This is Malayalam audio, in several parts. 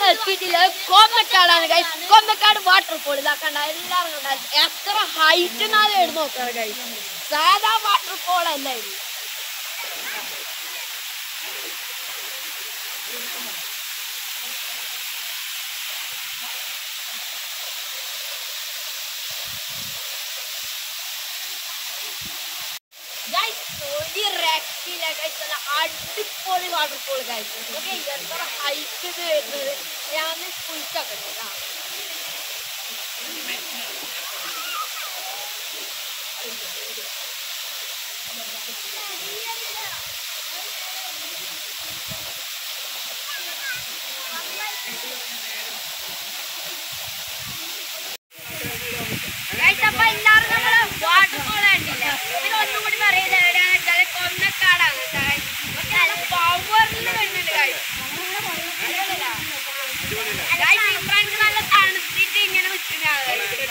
എത്തിയിട്ടില്ല കൊന്നക്കാടാണ് ഗൈസ് കൊന്നക്കാട് വാട്ടർഫോൾ ഇതാക്കണ്ട എല്ലാവരും കണ്ട എത്ര ഹൈറ്റ് എന്നാലും എഴുതി നോക്കണം ഗൈസ് സാധാ വാട്ടർഫോൾ അല്ല ഇത് ഗൈസ് ഒരു രക്ഷയില്ല ഗൈസ് നല്ല അടിപൊളി വാട്ടർഫോൾ ഗൈസ് ഓക്കെ എത്ര ഹൈറ്റ് ഇത് വരുന്നത് ഞാൻ കുളിച്ചൊക്കെ ആ Guys, അപ്പൊ എല്ലാവരും നമ്മള് waterfall കണ്ടില്ലേ? പിന്നെ ഒന്നും കൂടി പറയുന്നത് എവിടെയാണെന്ന് വെച്ചാല് കൊന്നക്കാടാണ് guys. പക്ഷെ നല്ല power ല് വരുന്നുണ്ട് guys. Guys, ഈ front നല്ല തണുത്തിട്ട് ഇങ്ങനെ നിൽക്കുന്നതാണ്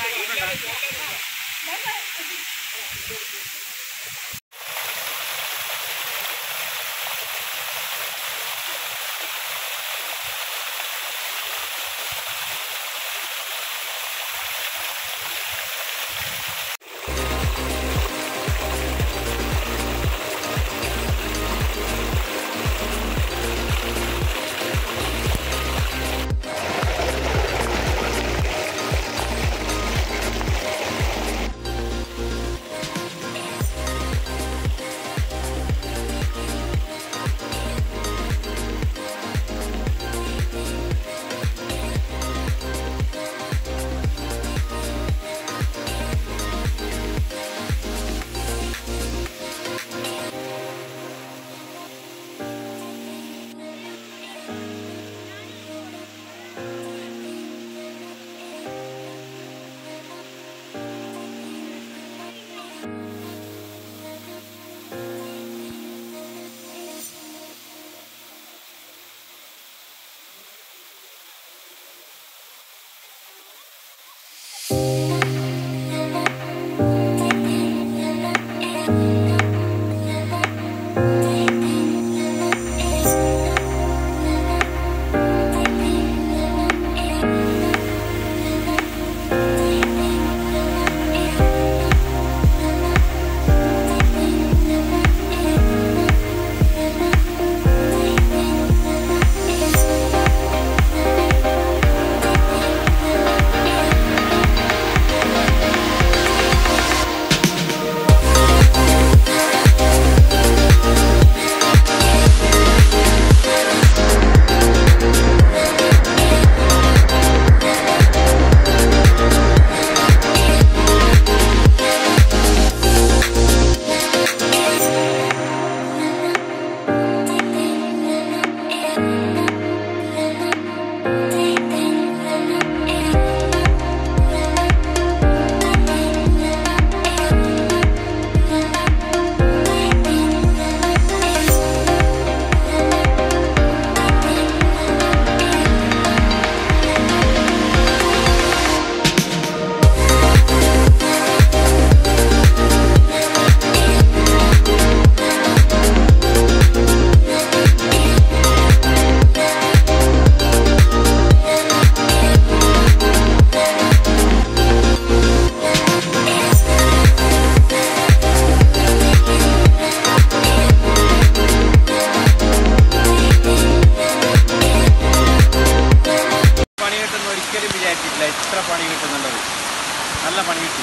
പണി കിട്ടുന്ന ഒരിക്കലും വിചാരിച്ചിട്ടില്ല ഇത്ര പണി കിട്ടുന്നുള്ളത് നല്ല പണി കിട്ടി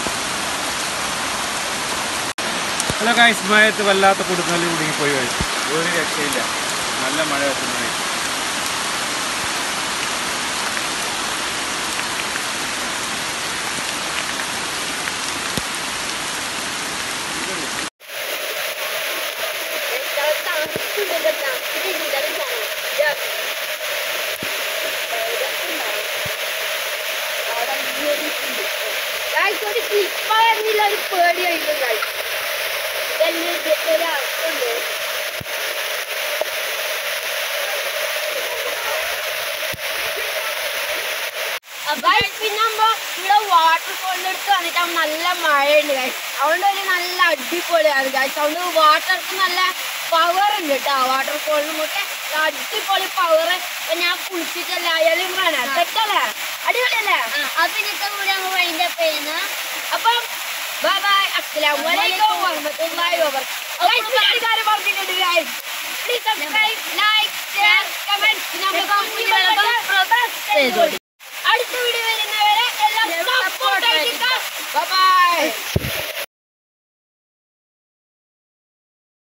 ഹലോ ഗായ്സ് മഴയത്ത് വല്ലാത്ത കൊടുക്കല് കുടുങ്ങി പോയി guys. ഒരു രക്ഷയില്ല നല്ല മഴ എത്തുന്നത് ഒരു ക്ലിപ്പായിരുന്നില്ല ഒരു പേടിയായിരുന്നു guys. ഇതെല്ലാം ഇതിന്റെ ഒരു അർത്ഥമുണ്ട് ഗൈസ് പിന്നെ നമ്മ ഇവിടെ വാട്ടർഫോളിന്റെ അടുത്ത് വന്നിട്ട് അവിടെ നല്ല മഴയുണ്ട് ഗൈസ് അതുകൊണ്ട് ഒരു നല്ല അടിപൊളിയാണ് ഗൈസ് അതുകൊണ്ട് വാട്ടർക്ക് നല്ല പവർ ഉണ്ട് കേട്ടോ വാട്ടർഫോളിനും ഒക്കെ അടിപൊളി പവർ അപ്പൊ ഞാൻ കുളിച്ചിട്ടല്ല അയാളും കാണാം തെറ്റല്ലേ അടിപൊളിയല്ലേ അപ്പൊ ഇന്നത്തെ കൂടെ നമ്മൾ വൈൻഡ് അപ്പ് ചെയ്യുന്ന അപ്പം ബൈ ബൈ അസ്സലാമു അലൈക്കും വറഹ്മത്തുള്ളാഹി വബറകാതുഹു ഗൈസ് ഞാൻ കാര്യം പറഞ്ഞിട്ടുണ്ട് guys please subscribe like share comment നമ്മുടെ അടുത്ത വീഡിയോ വരുന്നവരെ എല്ലാം സപ്പോർട്ട് ആയിട്ട് ബൈ ബൈ